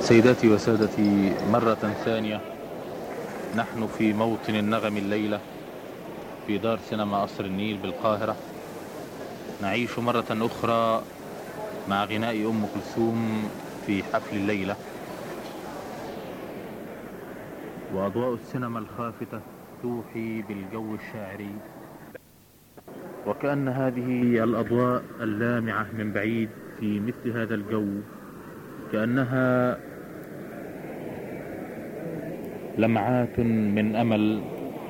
سيداتي وسادتي مرة ثانية نحن في موطن النغم الليلة في دار سينما قصر النيل بالقاهرة نعيش مرة أخرى مع غناء أم كلثوم في حفل الليلة وأضواء السينما الخافتة توحي بالجو الشاعري وكأن هذه الأضواء اللامعة من بعيد في مثل هذا الجو كأنها لمعات من أمل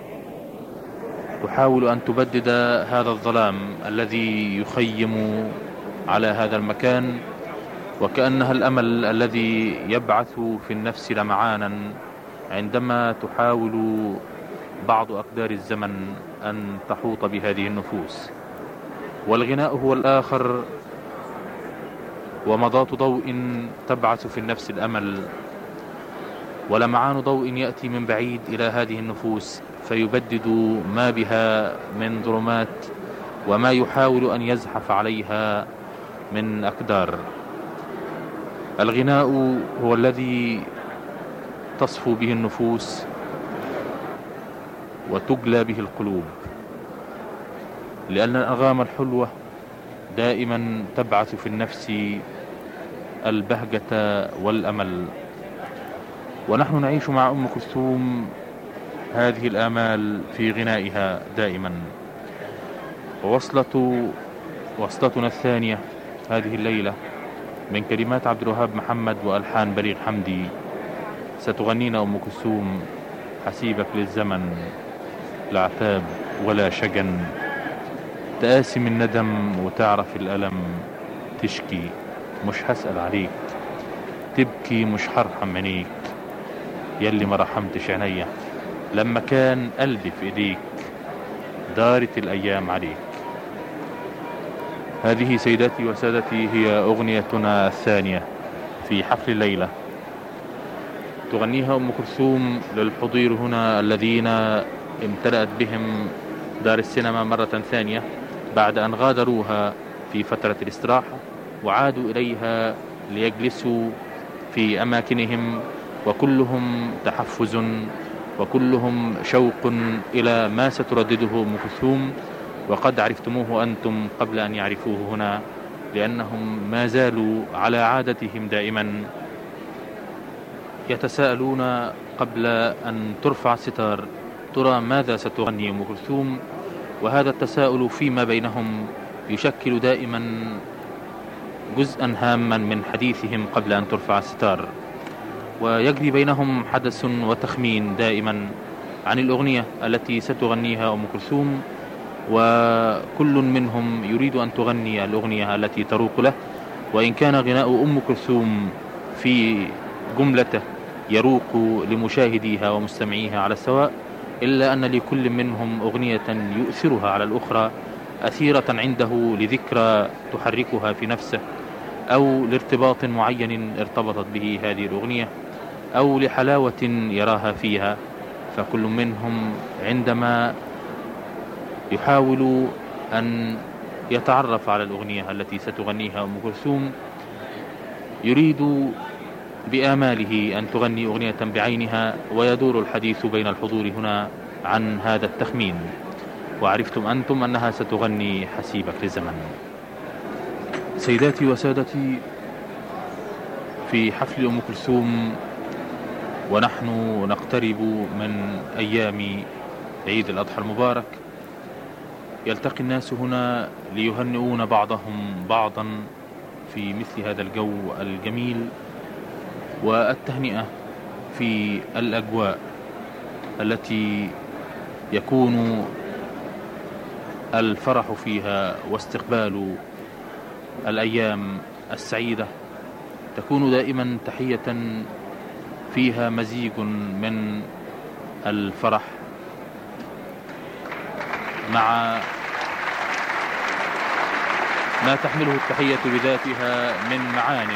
تحاول أن تبدد هذا الظلام الذي يخيم على هذا المكان وكأنها الأمل الذي يبعث في النفس لمعانا عندما تحاول بعض أقدار الزمن أن تحوط بهذه النفوس والغناء هو الآخر ومضات ضوء تبعث في النفس الأمل ولمعان ضوء يأتي من بعيد إلى هذه النفوس فيبدد ما بها من ظلمات وما يحاول أن يزحف عليها من أقدار الغناء هو الذي تصفو به النفوس وتجلى به القلوب لأن الأغام الحلوة دائما تبعث في النفس البهجة والأمل ونحن نعيش مع أم كلثوم هذه الآمال في غنائها دائما ووصلة وصلتنا الثانية هذه الليلة من كلمات عبد الوهاب محمد وألحان بليغ حمدي ستغنينا أم كلثوم حسيبك للزمن لا عتاب ولا شجن تقاسم الندم وتعرف الألم تشكي مش هسأل عليك تبكي مش هرحم عينيك يلي ما رحمتش عينيا لما كان قلبي في ايديك دارت الايام عليك هذه سيداتي وسادتي هي اغنيتنا الثانية في حفل الليلة تغنيها ام كلثوم للحضير هنا الذين امتلأت بهم دار السينما مرة ثانية بعد ان غادروها في فترة الاستراحة وعادوا اليها ليجلسوا في اماكنهم وكلهم تحفز وكلهم شوق إلى ما ستردده أم كلثوم وقد عرفتموه أنتم قبل أن يعرفوه هنا لأنهم ما زالوا على عادتهم دائما يتساءلون قبل أن ترفع الستار ترى ماذا ستغني أم كلثوم وهذا التساؤل فيما بينهم يشكل دائما جزءا هاما من حديثهم قبل أن ترفع الستار ويجري بينهم حدث وتخمين دائما عن الأغنية التي ستغنيها أم كلثوم وكل منهم يريد أن تغني الأغنية التي تروق له وإن كان غناء أم كلثوم في جملته يروق لمشاهديها ومستمعيها على السواء إلا أن لكل منهم أغنية يؤثرها على الأخرى أثيرة عنده لذكرى تحركها في نفسه أو لارتباط معين ارتبطت به هذه الأغنية أو لحلاوة يراها فيها فكل منهم عندما يحاول أن يتعرف على الأغنية التي ستغنيها أم كلثوم يريد بآماله أن تغني أغنية بعينها ويدور الحديث بين الحضور هنا عن هذا التخمين وعرفتم أنتم أنها ستغني حسيبك لزمن سيداتي وسادتي في حفل أم كلثوم ونحن نقترب من أيام عيد الأضحى المبارك يلتقي الناس هنا ليهنئون بعضهم بعضا في مثل هذا الجو الجميل والتهنئة في الأجواء التي يكون الفرح فيها واستقبال الأيام السعيدة تكون دائما تحية فيها مزيج من الفرح مع ما تحمله التحية بذاتها من معان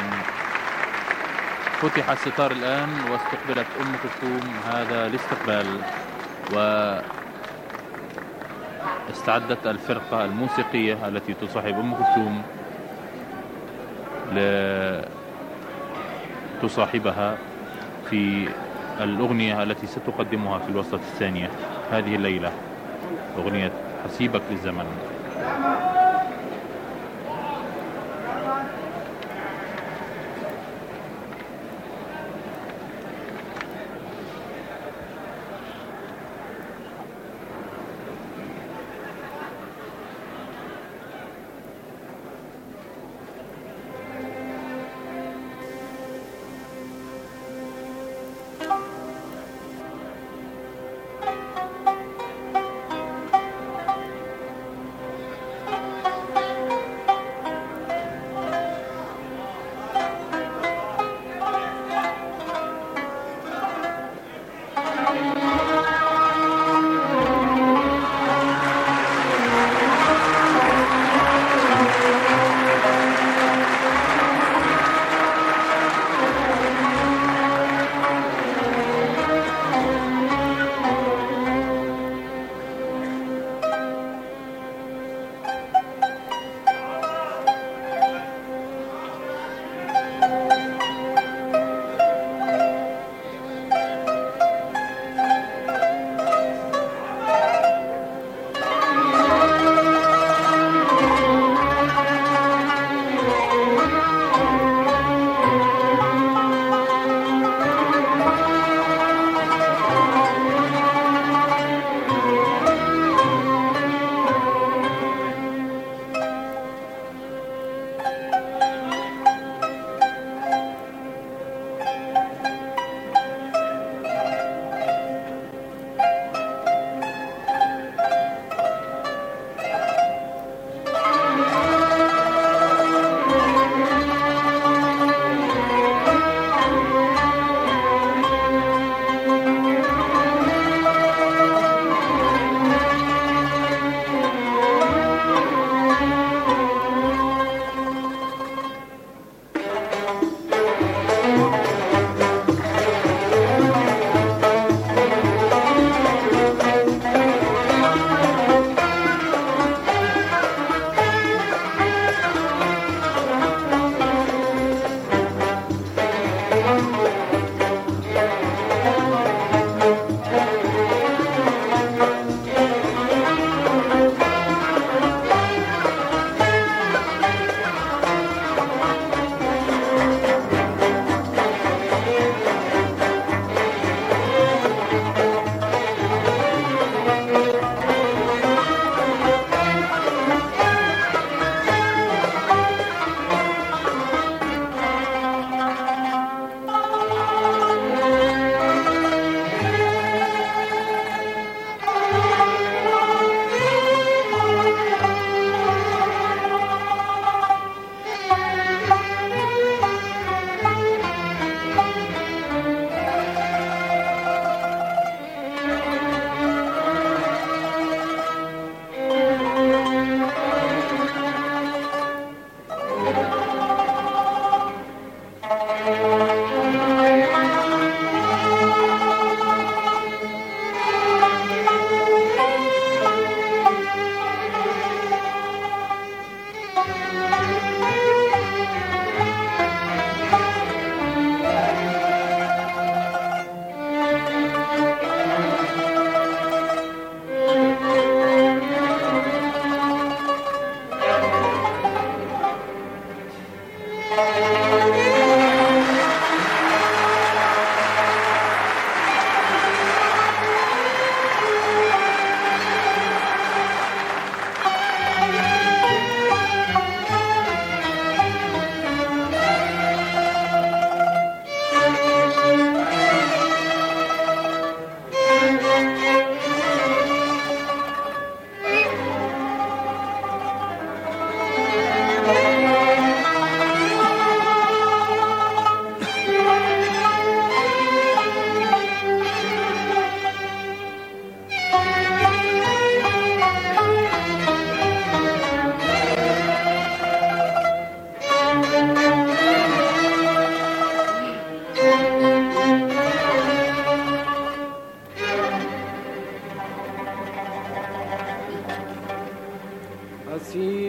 فتح الستار الآن واستقبلت أم كلثوم هذا الاستقبال واستعدت الفرقة الموسيقية التي تصاحب أم كلثوم تصاحبها في الأغنية التي ستقدمها في الوصلة الثانية هذه الليلة أغنية حسيبك للزمن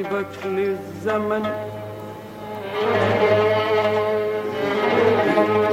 للزمن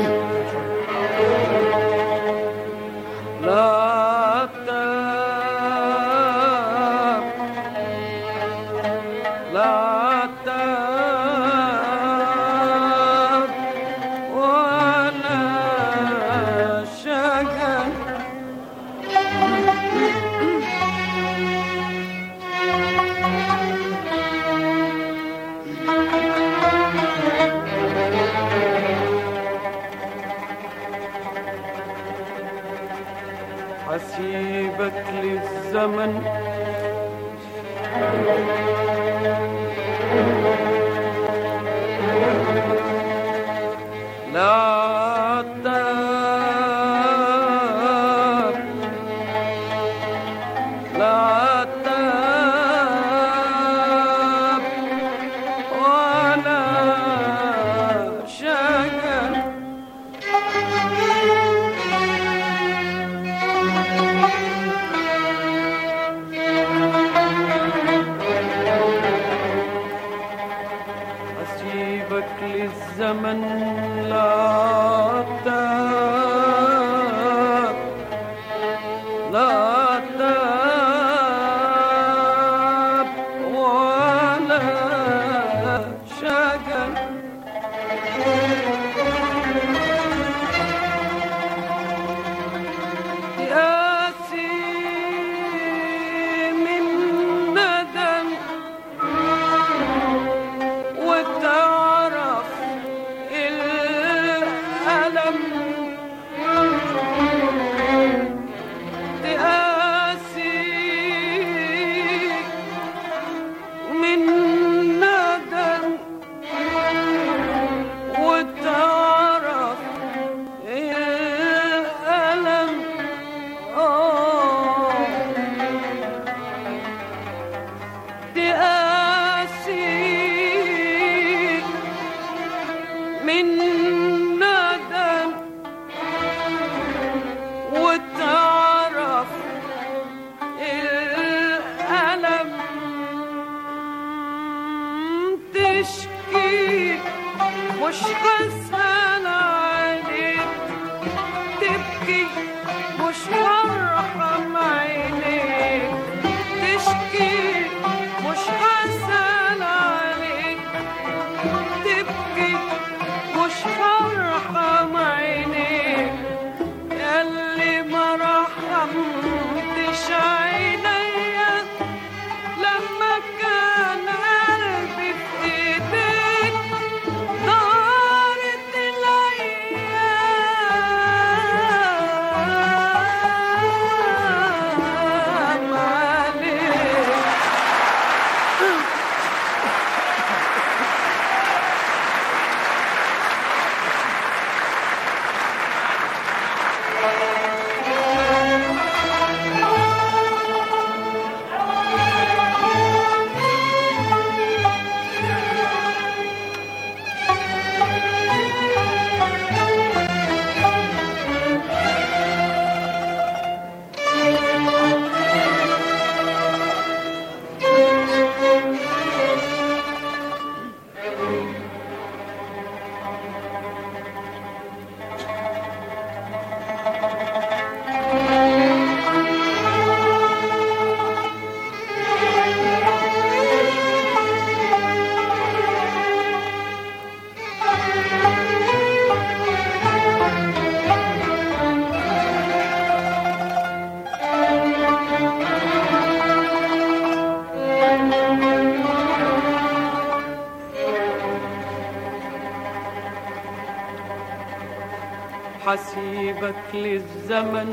حسيبك للزمن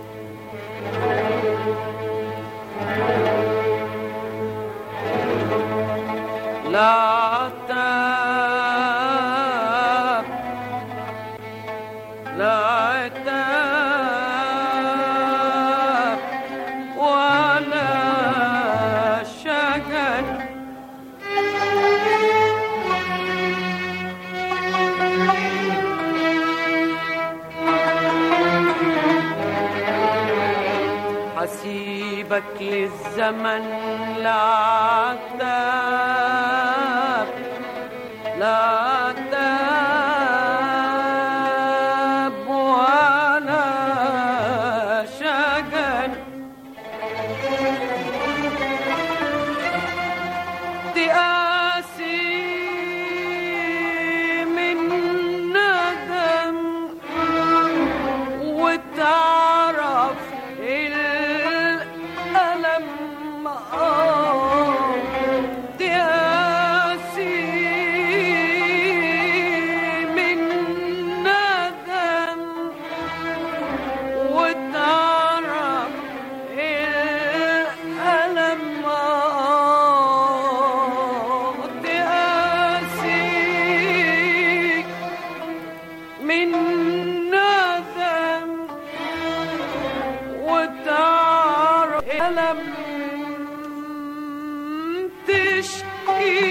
لا تاب لا تاب ولا شجن حسيبك للزمن لا تاب لا تاب ولا شجن دي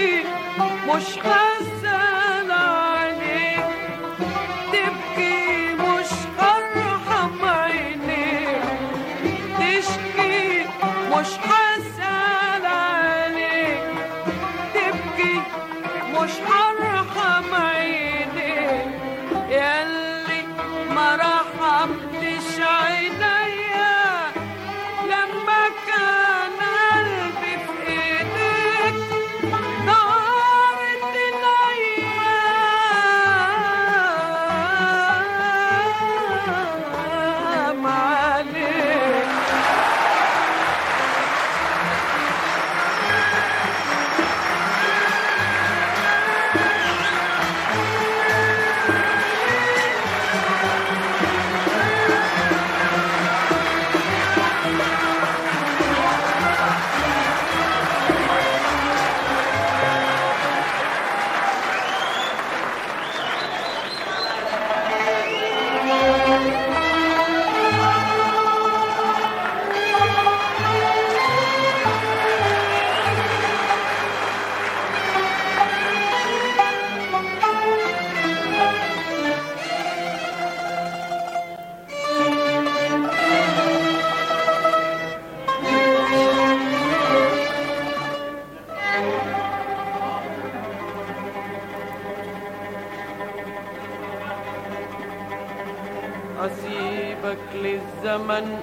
تشكي مش حزن عليك تبكي مش ارحم عينيك تشكي مش حزن عليك تبكي مش ارحم عينيك ياللي ما رحمتش عينيا لما كان قلبي في ايديك نارت الايام عليك أسيبك للزمن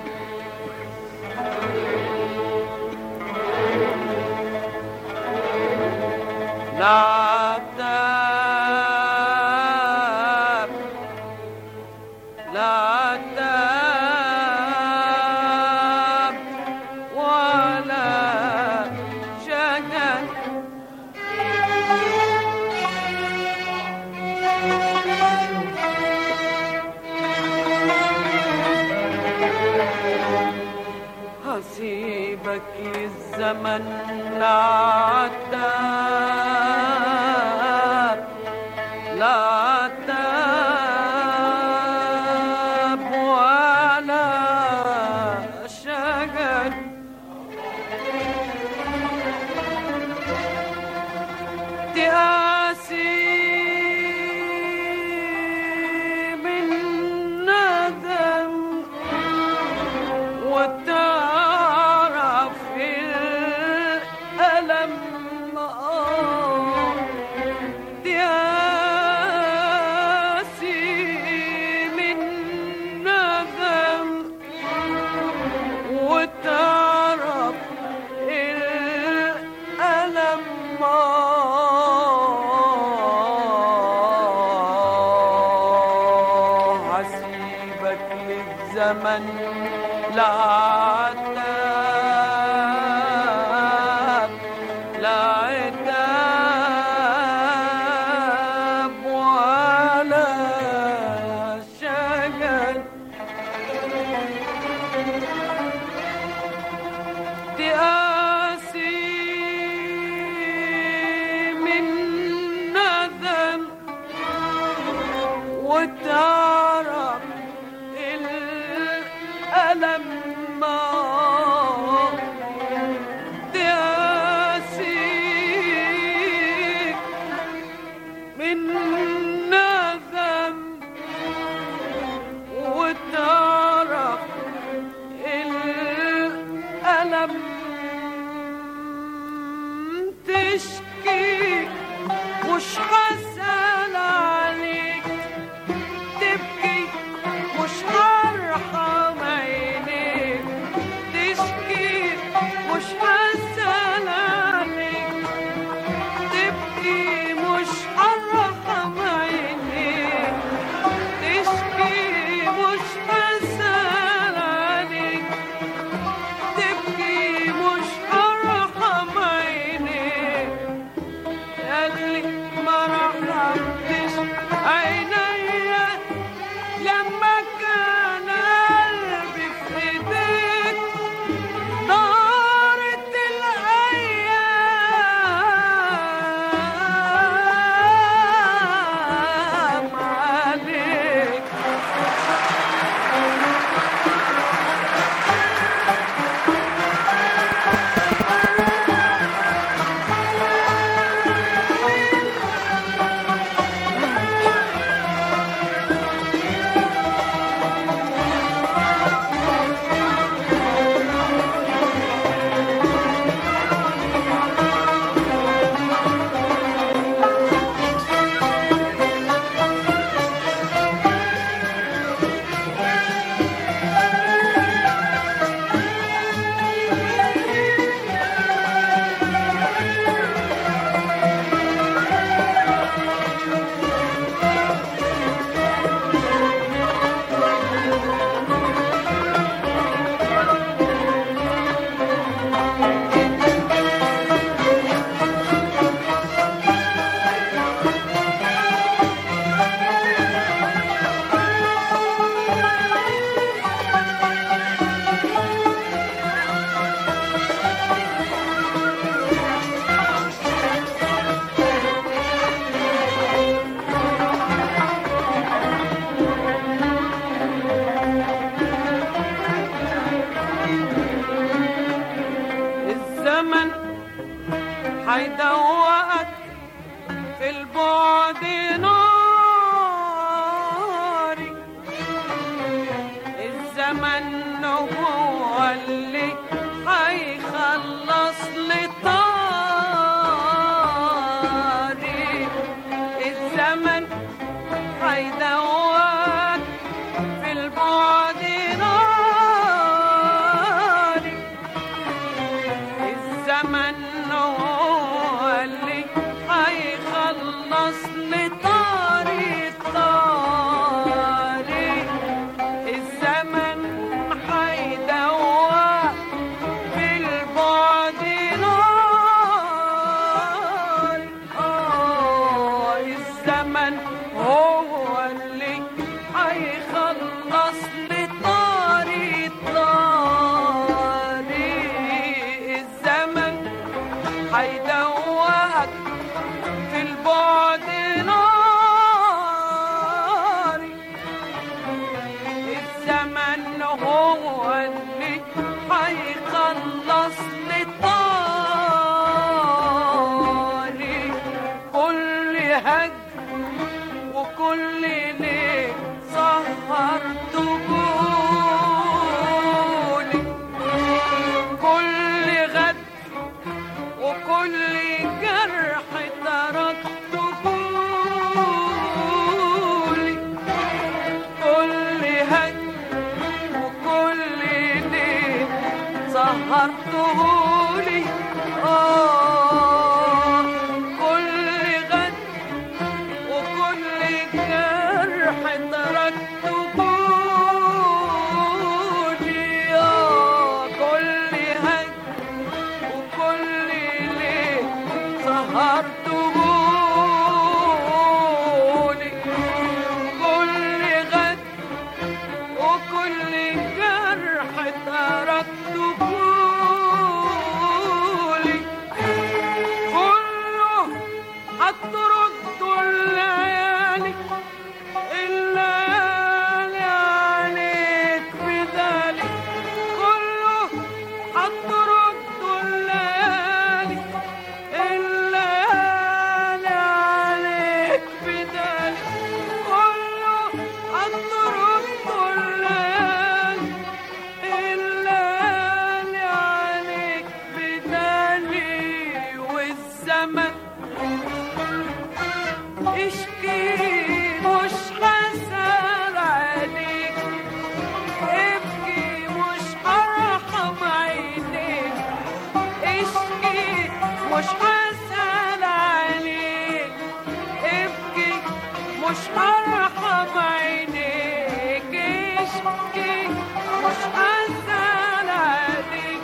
لا تاب لا تاب ولا شجن هسيبك للزمن العتاب لا تاب ولا شجن تقاسي من ندم وتعرف الألم آه تقاسي من ندم وتعرف الألم آه هسيبك للزمن لا عتاب لا عتاب ولا شجن تقاسي من ندم وتعرف الألم ما تقاسي من ندم وتعرف الألم تشكي مش حزن عليك هيدوقك في البعد ناري الزمن هو اللي هيخلص لي طاري الزمن هيدوقك في البعد ناري الزمن هو اللي هيخلص لي طاري طاري الزمن هيدوق في البعد نار آه الزمن هو اللي هيخلص لي طاري طاري الزمن هيدوقك في البعد ناري الزمن هو اللي هيخلص لي طاري كل هج وكل ليل سهرت جولي كل غد وكل جرح تركت جولي كل هج وكل ليل سهرته لي آه كل غد وكل جرح تركته لي آه كل هج وكل ليل سهرته لي كل غد وكل جرح تركته لي كله هترد الليالي الليالي عليك بذلك كله هترد الليالي الليالي عليك بذلك كله هترد الليالي الليالي عليك بدالي والزمن اشكي مش حسن عليك ابكي مش هرحم عينيك اشكي مش حسن عليك ابكي مش هرحم عينيك اشكي مش حسن عليك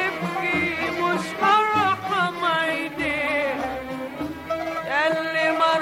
ابكي مش هرحم عينيك اللي ما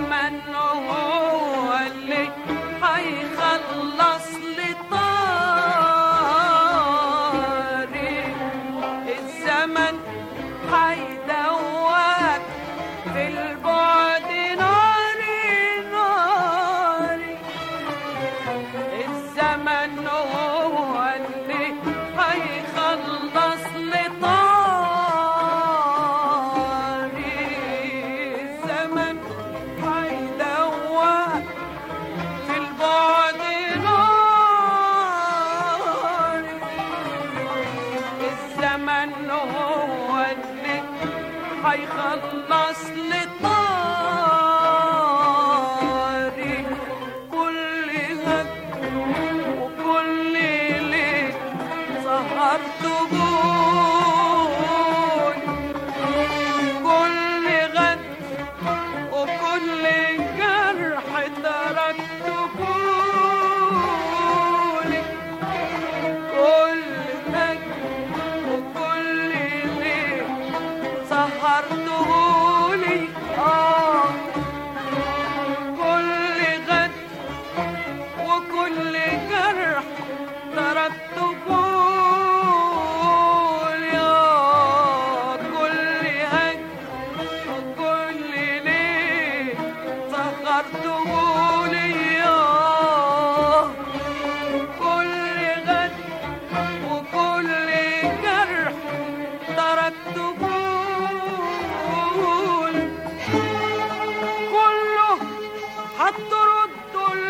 الزمن هو اللي هيخلص لي طاري الزمن هيدوق في البعد ناري ناري الزمن هو اللي هيخلص لي طاري الزمن هيدوق في البعد ناري الزمن هو اللي هيخلص لي طاري كل غد وكل ليل سهرت جول كل غد وكل جرح تركت جولي كل غد وكل ليل سهرتهولي اه كل غد وكل جرح تركت قولي آه كل هج وكل ليل سهرتهولي آه كل غد وكل جرح تركت قول كله هترد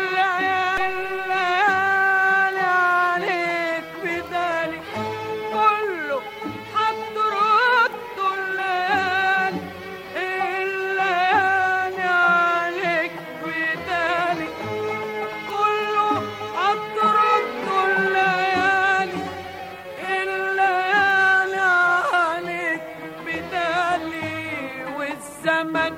الليالي عليك بدالي كله هترد الليالي الليالي عليك بدالي كله هترد الليالي الليالي عليك بدالي والزمن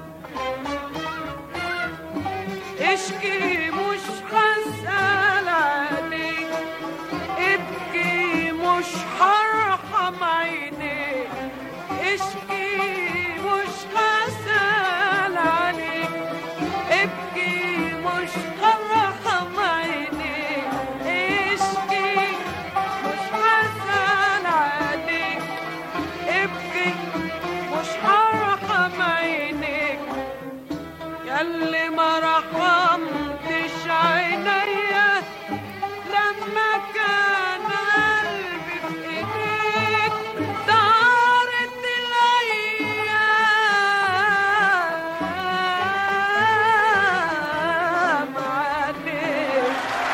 اشكي مش هسأل عليك ابكي مش هرحم عينيك اشكي مش هسأل عليك ابكي مش هرحم عينيك اشكي مش هسأل عليك ابكي مش هرحم عينيك ياللي ما رحمتش عينيا لما كان قلبي في ايديك دارت الايام عليك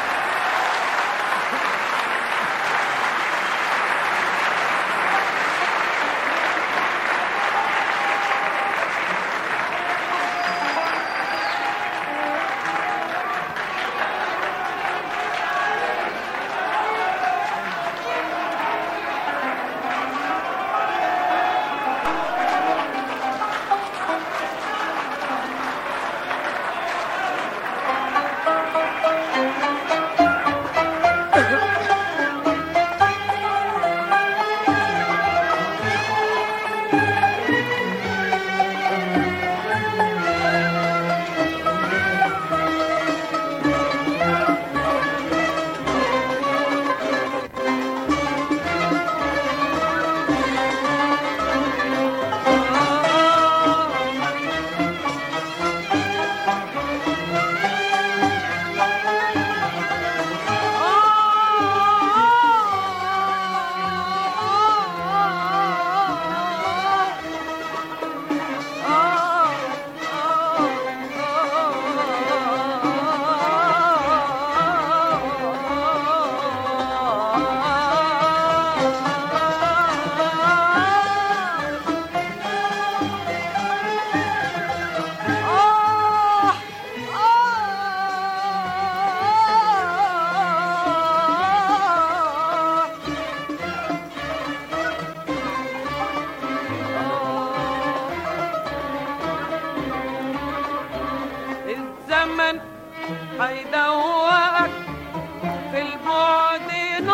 الزمن هيدوقك في البعد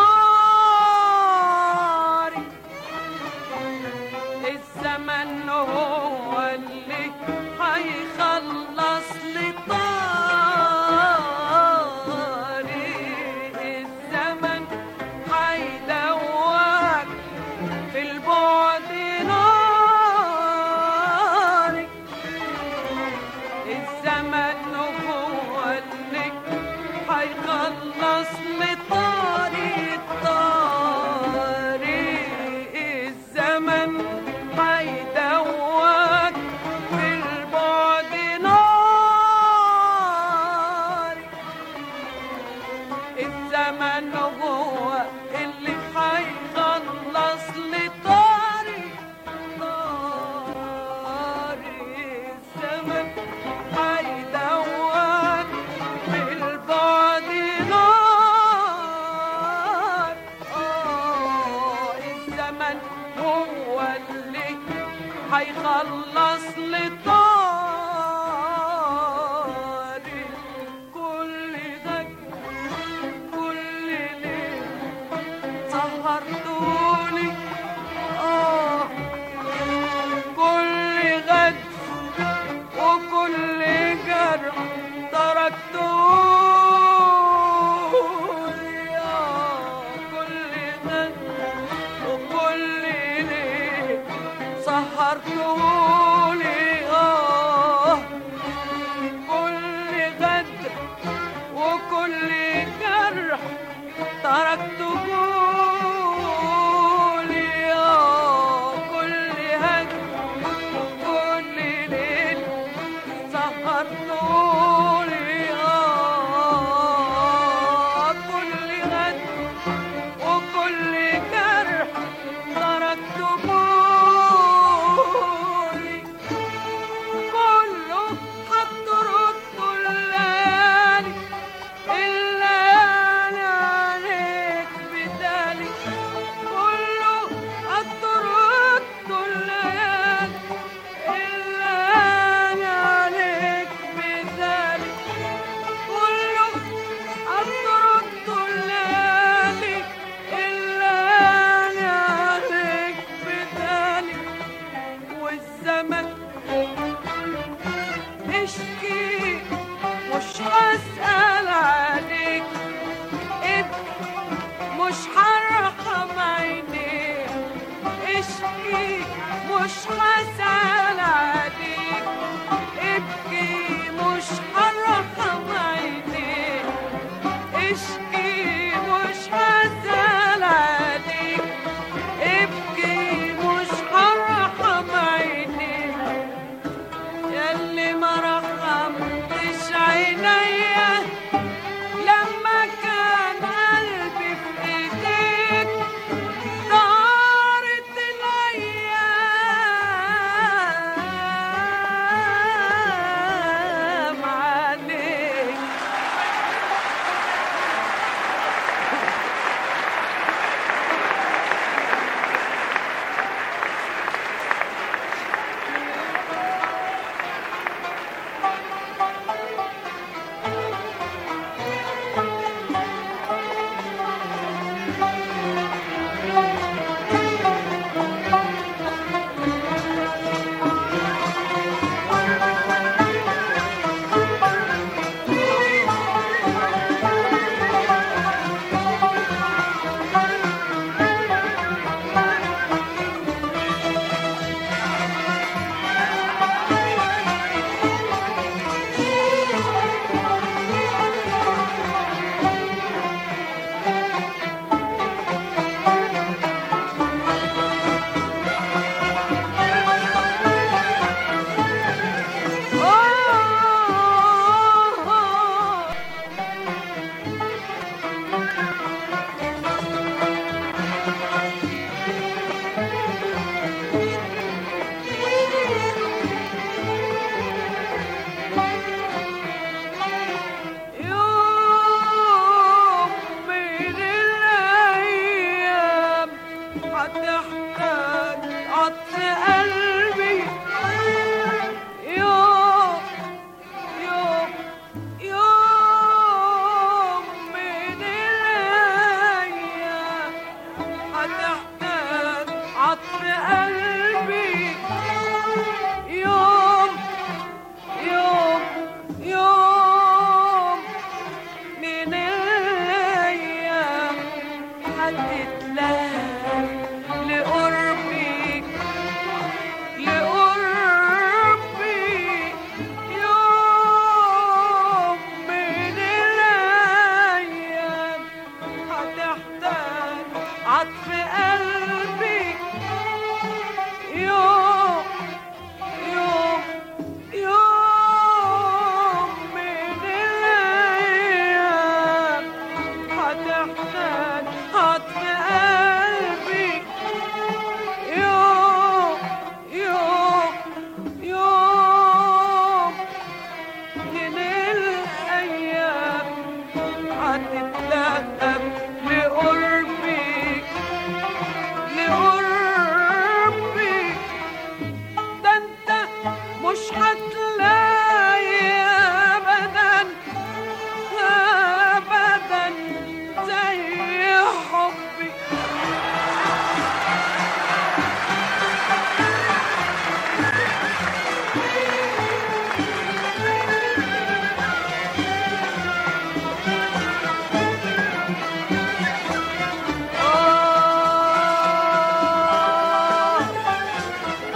ناري الزمن هو اللي هيخلص لي الزمن هو اللي هيخلصني طريق طريق الزمن هيدوك في البعد ناري الزمن هو اللي هيخلص لي طريق طريق الزمن هيدوك بالبعد نار آه الزمن هو اللي هيخلص لي طريق كل ده كل ليل سهرتوني آه كل غد وكل جرح تركتوني آه كل غد وكل ليل سهرتوني آه كل غد وكل جرح تركته لي آه كل هد وكل ليل سهرته لي آه كل غد وكل جرح تركته لي كله هترد الليالي الليالي عليك بدالي كله هترد الليالي الليالي عليك بدالي كله هترد الليالي الليالي عليك بدالي والزمن اشكي مش هسأل عليك ابكي مش هرحم عينيك اشكي مش هسأل عليك ابكي مش هرحم عينيك اشكي مش هسأل عليك ابكي مش هرحم عينيك ياللي ما رحمتش عينيا لما كان قلبي في هتتلهب لقربي لقربي ده انت مش هتلاقي ابدا ابدا زي حبي آه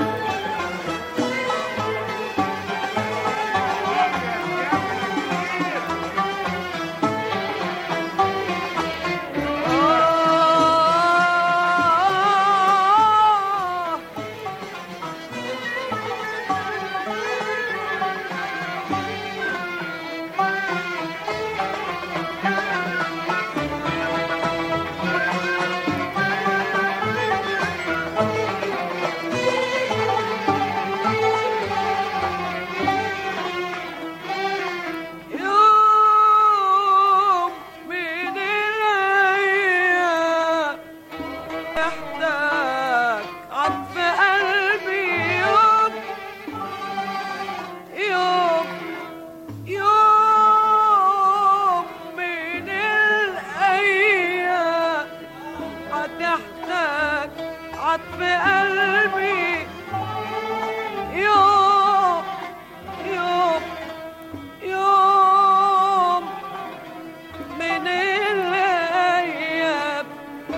آه يوم من الأيام يحتاج عطف قلبي يوم يوم يوم من الأيام هتحتاج عطف قلبي يوم يوم يوم من الأيام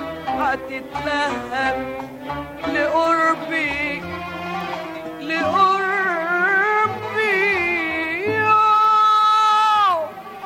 هتتلهب لقربي لقربي يوم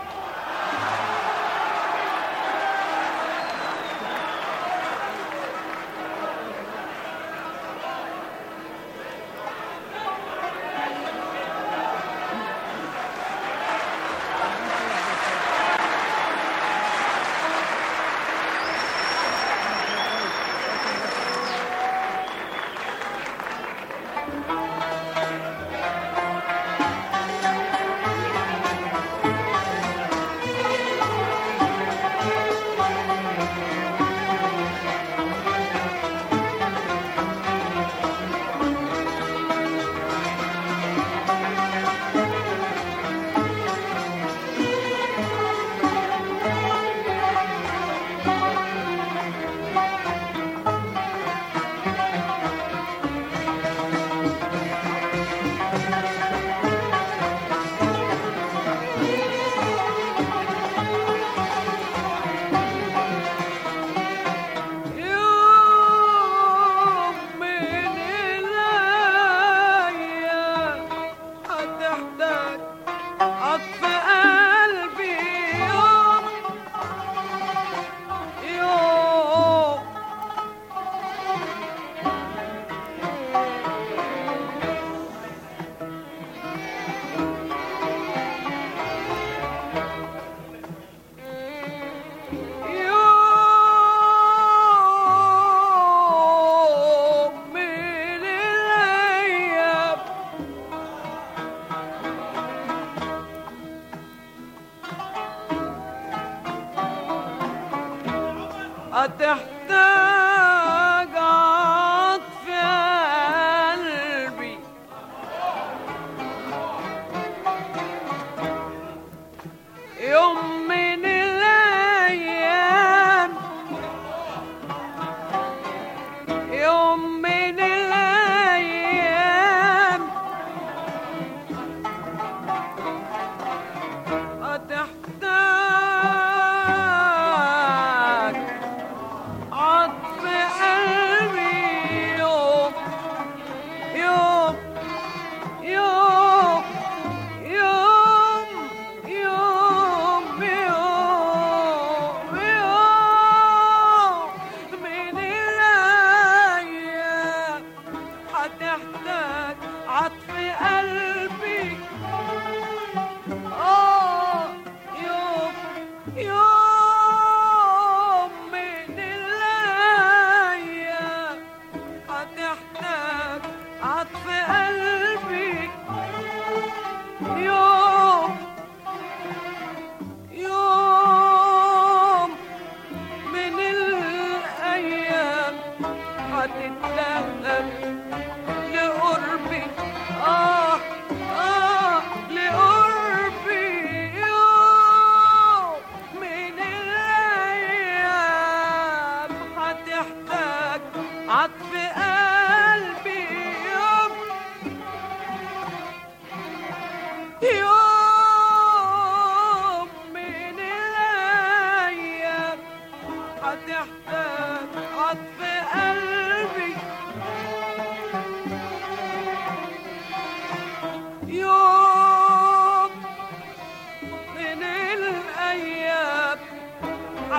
يوم من الأيام هتحتاج عطف قلبي يوم يوم يوم من الأيام هتحتاج عطف قلبي يوم من الأيام يوم من الأيام هتحتاج عطف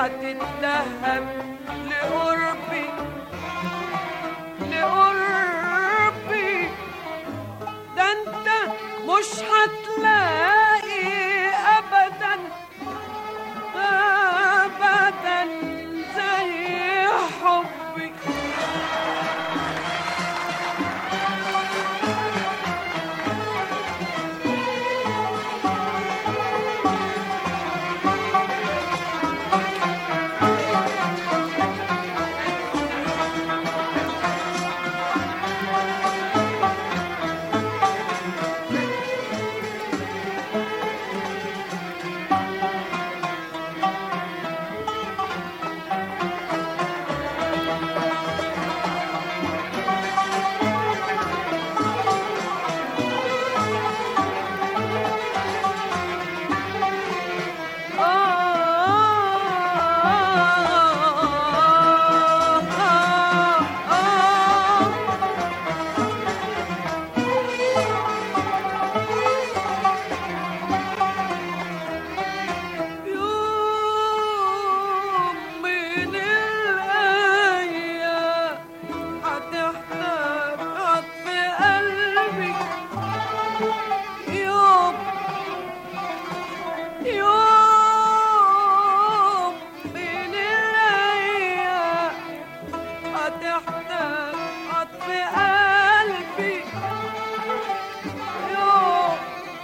هتتلهب لقربي لقربي ده انت مش هتلاقي ابدا ابدا زي حبي يوم من الأيام هتحتاج عطف قلبي يوم يوم من الأيام هتحتاج عطف قلبي يوم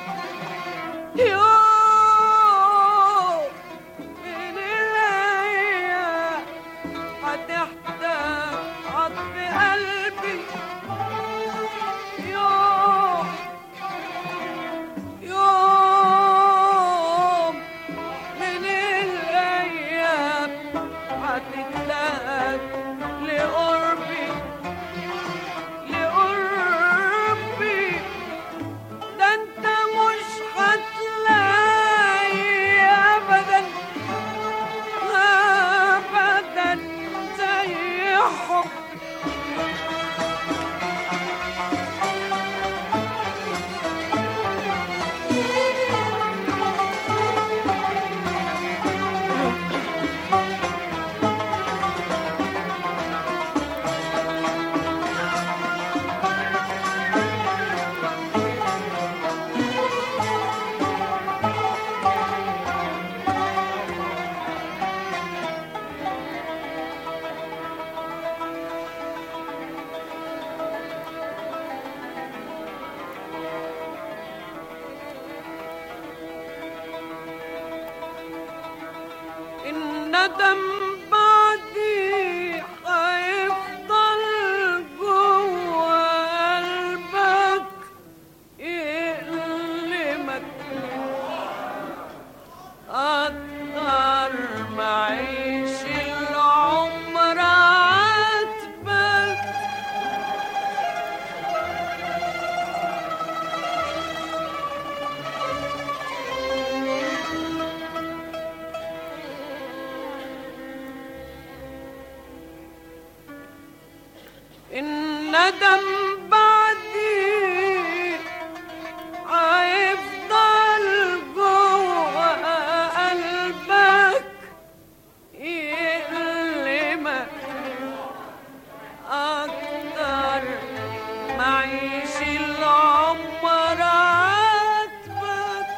يوم من الأيام هتحتاج عطف قلبي يوم يوم من الأيام هتتلاقى لقربي لقربي ده انت مش هتلاقي ابدا ابدا زي حب الندم بعدي هيفضل جوا قلبك يألمك أكتر ما عيش العمر عاتبك الندم بعدي هيفضل جوا قلبك يألمك أكتر ما عيش العمر عاتبك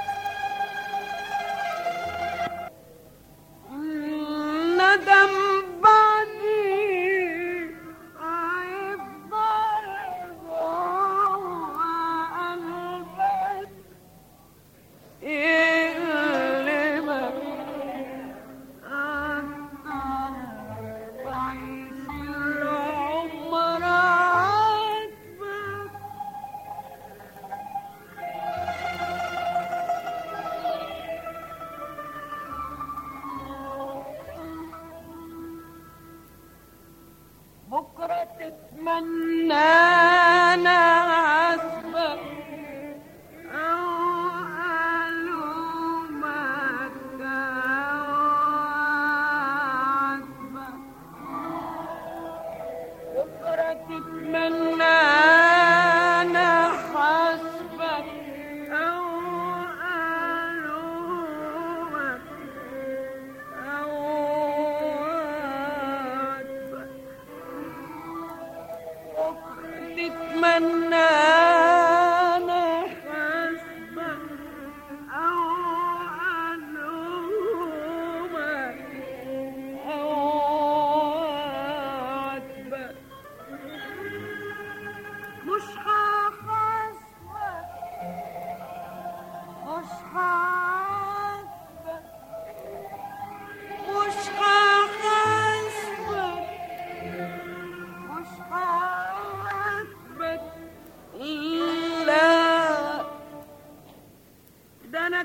ندم بعدي هيفضل جوا قلبك يألمك أكتر بعيش العمر عاتبك بكرة تتمنى أنا أسبق أو ألومك أو أعاتبك بكرة تتمنى أنا حسبك أو ألومك أو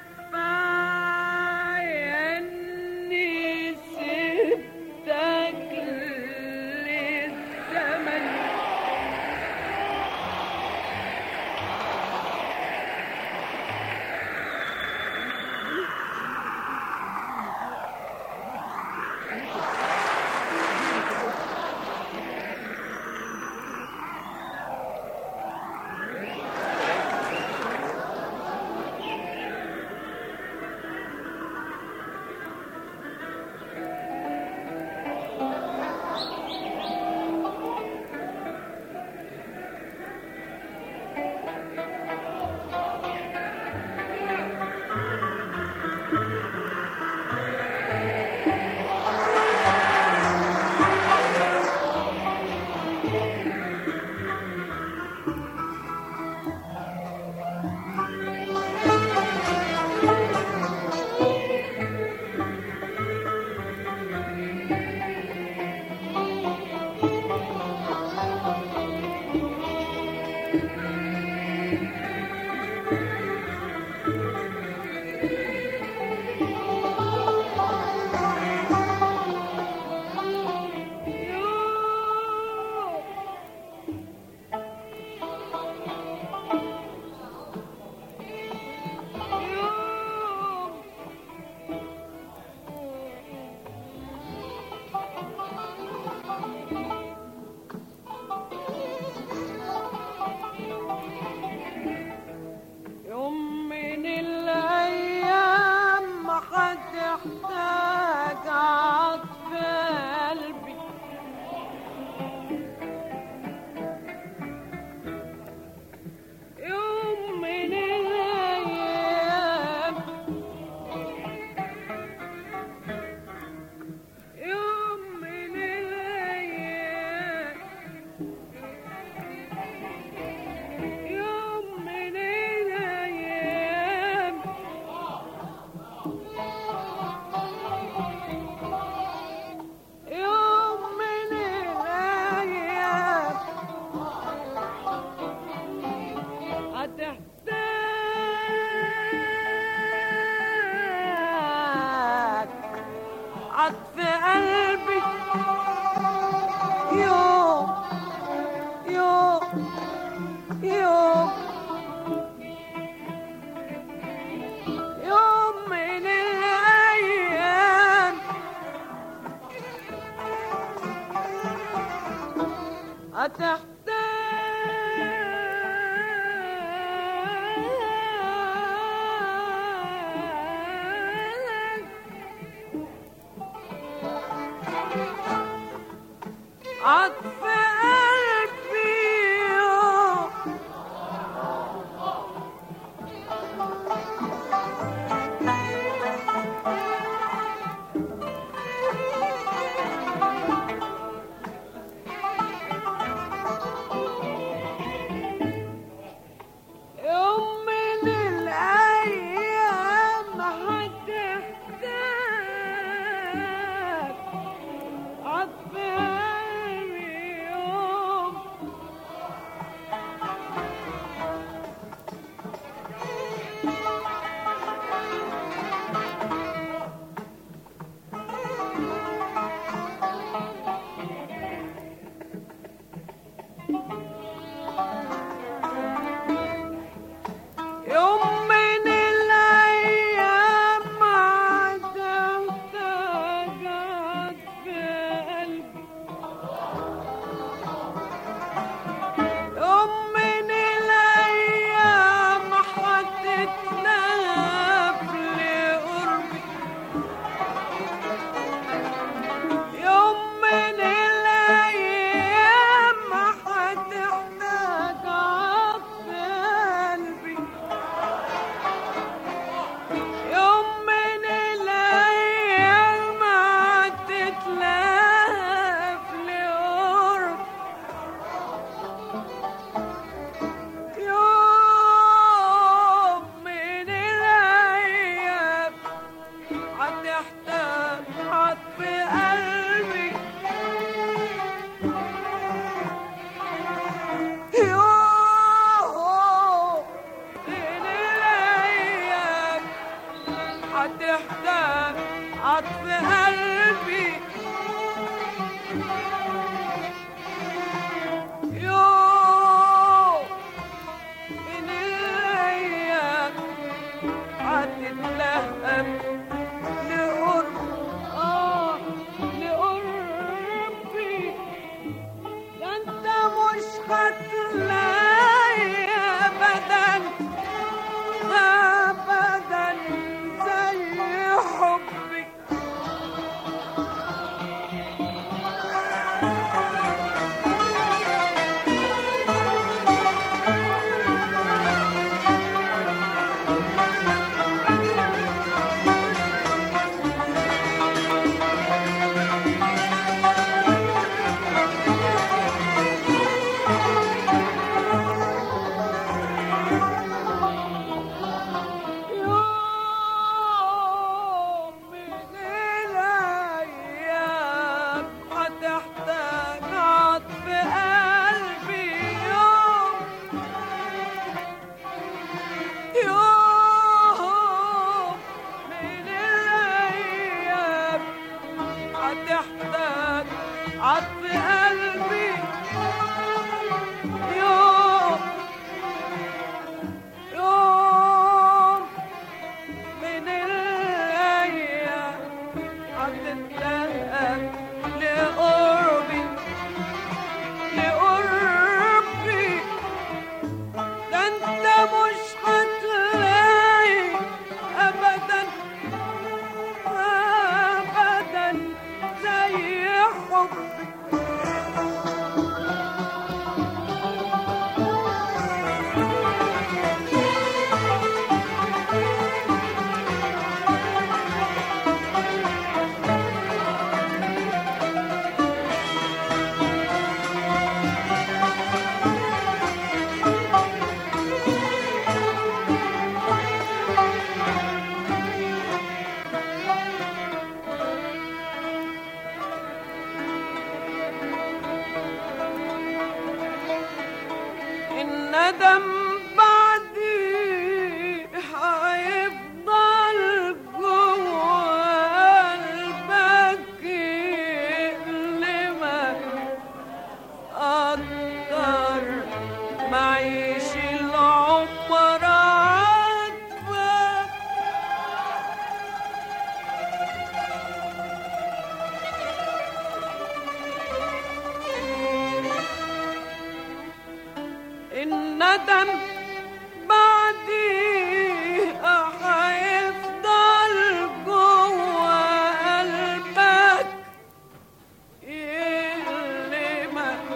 إني سبتك للزمن يوم من الأيام ما حد احتاج عطف قلبي يوم من الأيام يوم من الأيام يوم من الأيام يوم من الأيام هتحتاج عطف قلبي يوم يوم يوم يوم من الأيام هتحتاج عطف قلبي يوم يوم من الأيام هتحتاج عطف قلبي يوم يوم من الأيام ما تحتاج عطف قلبي يوم من الأيام هتتلهف لقربي يوم من الأيام هتحتاج عطف قلبي يوم من الأيام هتتلهف لقرب يوم من الأيام هتحتاج عطف قلبي يوم من الأيام هتحتاج عطف قلبي يوم من الايام هتتلهب لقرب اه لقربي ده انت مش هتلاقي ابدا ابدا زي حبي يوم من الأيام هتحتاج عطف قلبي يوم يوم من الأيام هتحتاج عطف قلبي يوم يوم من الأيام هتتلهب لقربي لقربي ده انت مش هتلاقي أبدا أبدا زي حبي الندم بعدي هيفضل جوا قلبك يألمك أكتر معيش العمر عاتبك الندم بعدي هيفضل جوا قلبك يألمك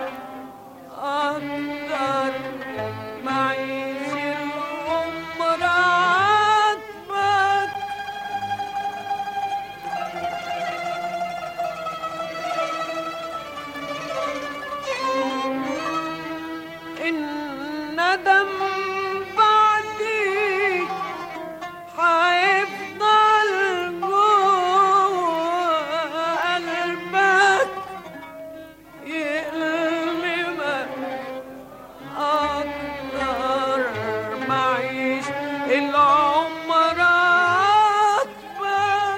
أكتر معيش العمر عاتبك الندم بعدي هيفضل جوا قلبك يألمك أكتر معيش العمر عاتبك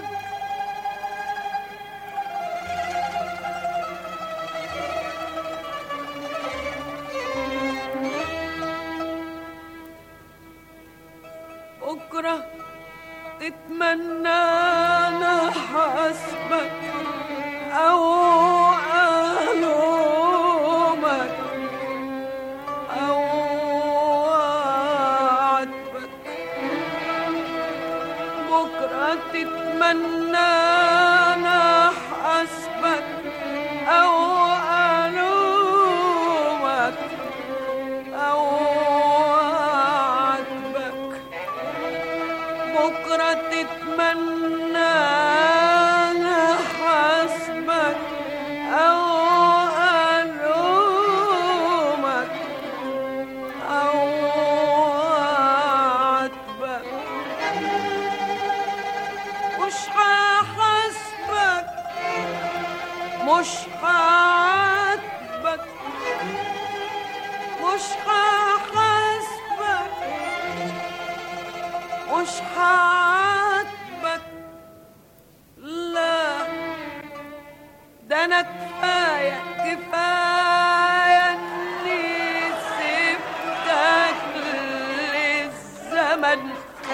بكرة تتمنى أنا حسبك أو ألومك أو أعاتبك بكرة تتمنى أنا حسبك أو ألومك أو أعاتبك بكرة تتمنى أنا حسبك أو ألومك أو أعاتبك مش هحاسبك مش هعاتبك مش هحاسبك مش هعاتبك كفاية كفاية إني سبتك للزمن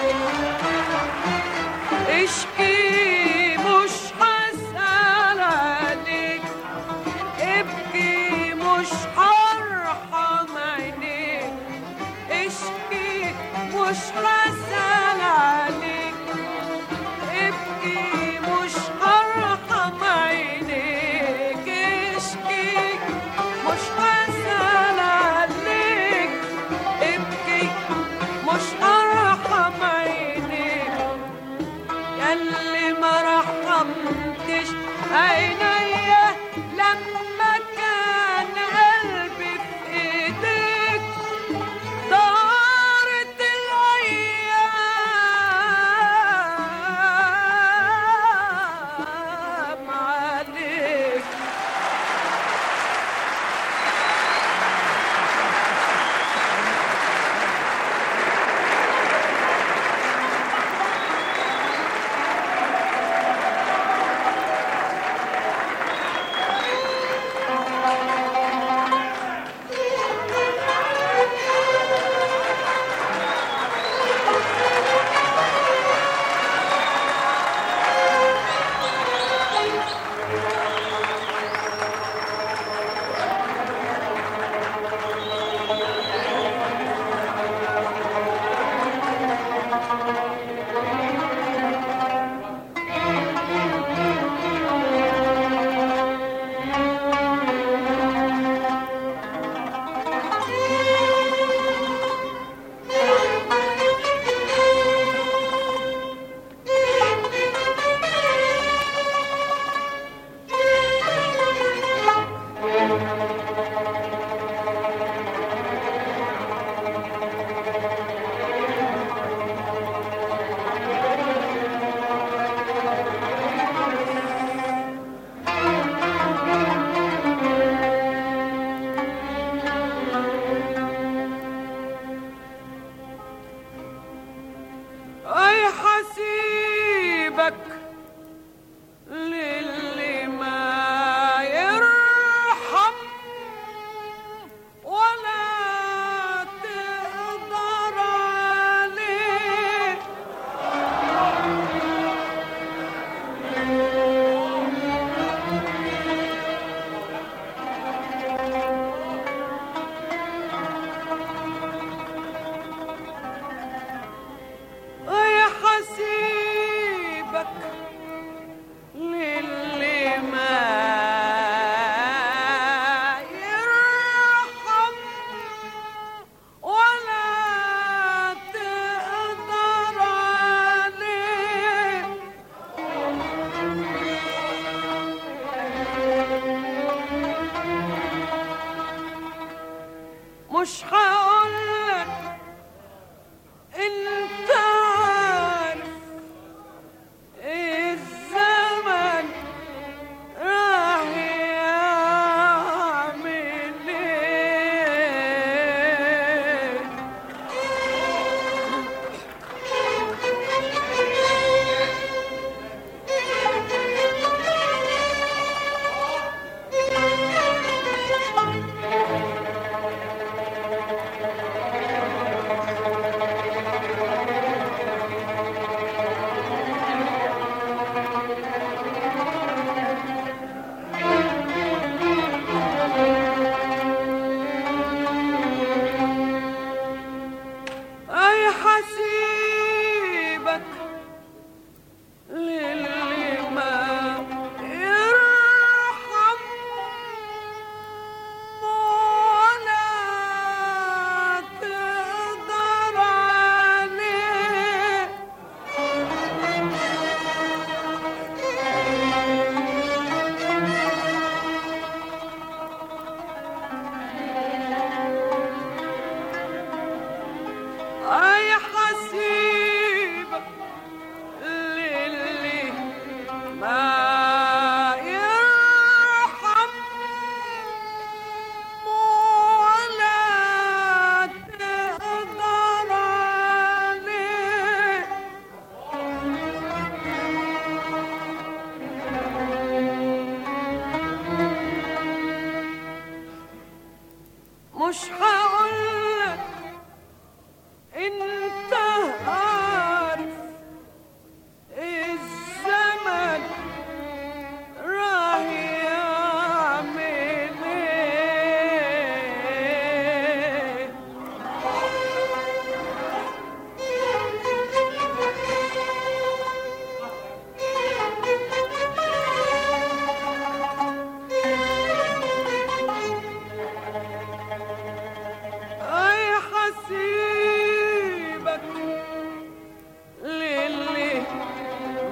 اشكي مش هسأل عليك ابكي مش هرحم عينيك اشكي مش هسأل عليك ابكي مش هرحم عينيك اشكي مش هسأل عليك ابكي مش هرحم عينيك ياللي ما رحمتش عينيا لما كان قلبي في ايديك دارت الايام عليك اي حسيبك للي ما يرحم ولا تقدر عليه يا حسيبك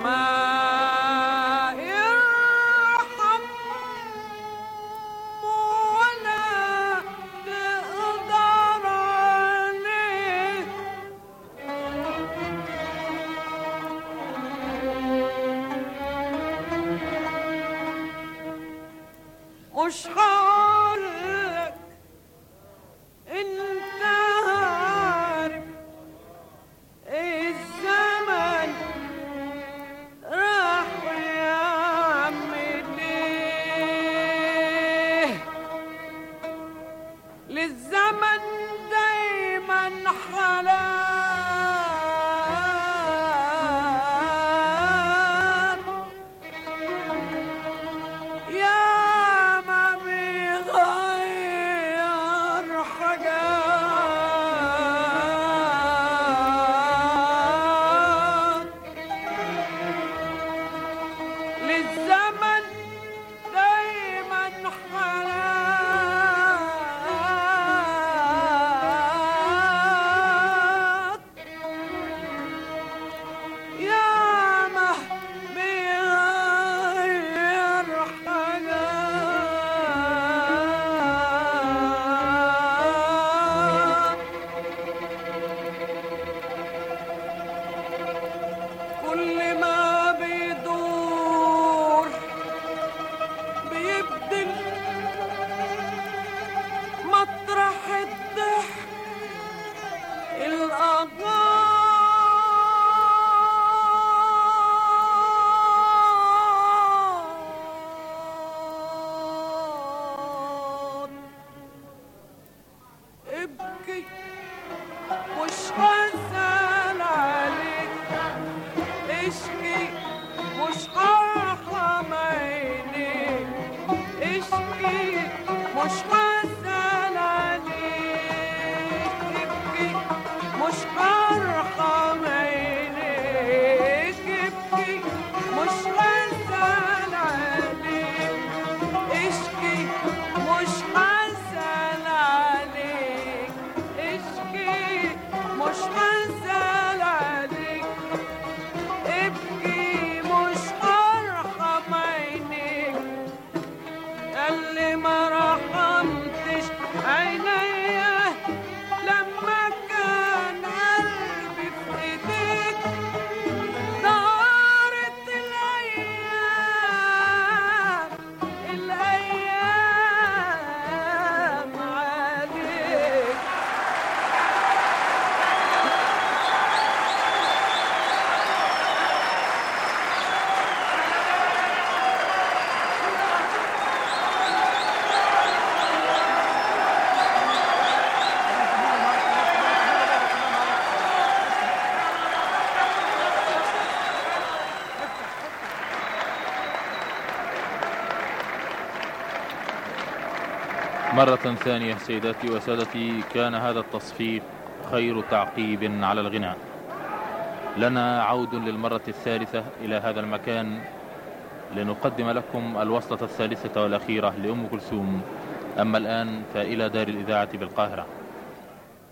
ما يرحم ولا تقدر عليه مش هقولك انت عارف الزمن راح يعمل ايه للزمن دايما حلال يا ما بيغير حاجات للزمن دايما حالات يا ما بيغير حاجات كل ما بيدور بيبدل مطرح الضحك الأغار ابكي مش هزعل عليك اشكي مش هرحم عينيك اشكي مش هزعل عليك ابكي مش هرحم عينيك ابكي مش هزعل عليك اشكي مش هزعل عليك اشكي مش هزعل عليك ابكي مش هرحم عينيك اللي ما رحمتش عينيا لما كان قلبي في ايديك دارت الايام الايام عليك مرة ثانية سيداتي وسادتي كان هذا التصفيق خير تعقيب على الغناء لنا عود للمرة الثالثة إلى هذا المكان لنقدم لكم الوصلة الثالثة والأخيرة لأم كلثوم أما الآن فإلى دار الإذاعة بالقاهرة